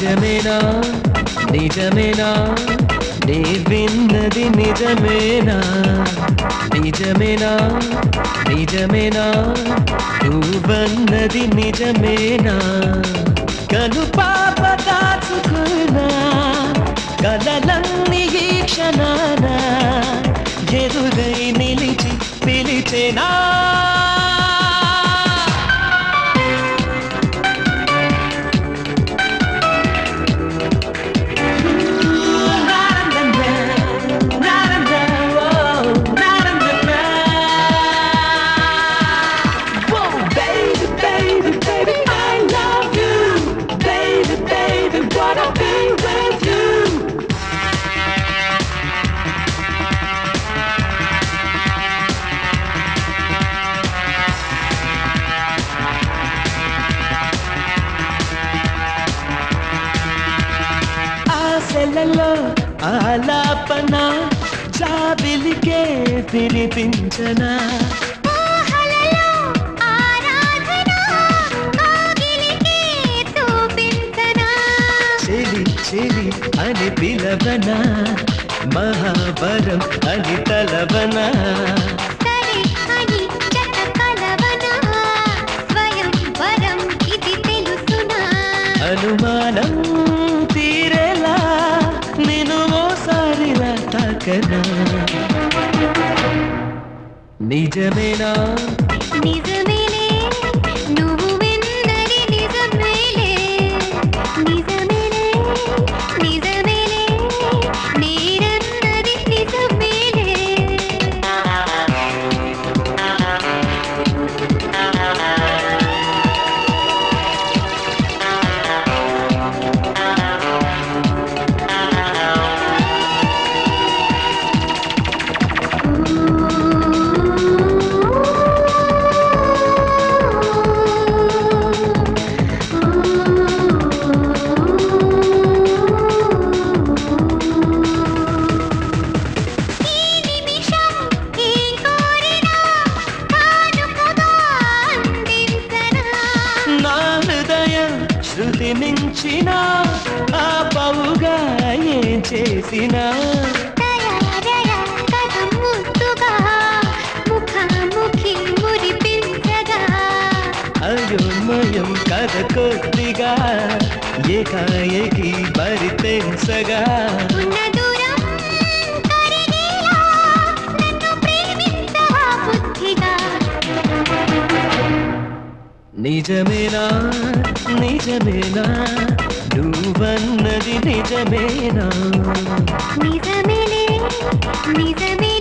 నిజమేనా నిజమేనా నీ విన్నది నిజమేనా నిజమేనా నిజమేనా నువ్వన్నది నిజమేనా కను పాప దాచుకున్నా కలలన్నీ ఈ క్షణాన ఎదురై నిలిచి పిలిచేనా ఆశలలో ఆలాపన జాబిలికే వినిపించనా ఊహలలో ఆరాధన కోగిలికే చూపించనా చెలి చెలి అని పిలవనా మహావరం అని తలవనా సరే అని జత కలవనా స్వయం వరం ఇది తెలుసునా అనుమానం తీరేలా నేను ఓసారిలా తాకనా నిజమేనా నిజమేలే నువ్వు విన్నది నిజమేలే నిజమేలే నిజమేలే నేనన్నది నిజమేలే ఈ నిమిషం ఏం కోరినా కానుకగా అందించనా నా హృదయం శృతి మించిన ఆ పౌగా ఏం చేసినా తయారయ కథ ముద్దుగా ముఖాముఖి మురిపించగా అయోమయం కథ కొద్దిగా ఏకాఏకి బరి పెంచగా ఉన్న దూరం కరిగేలా నన్ను ప్రేమించవా బుద్ధిగా నిజమేనా నిజమేనా నువ్వన్నది నిజమేనా నిజమేలే నిజమే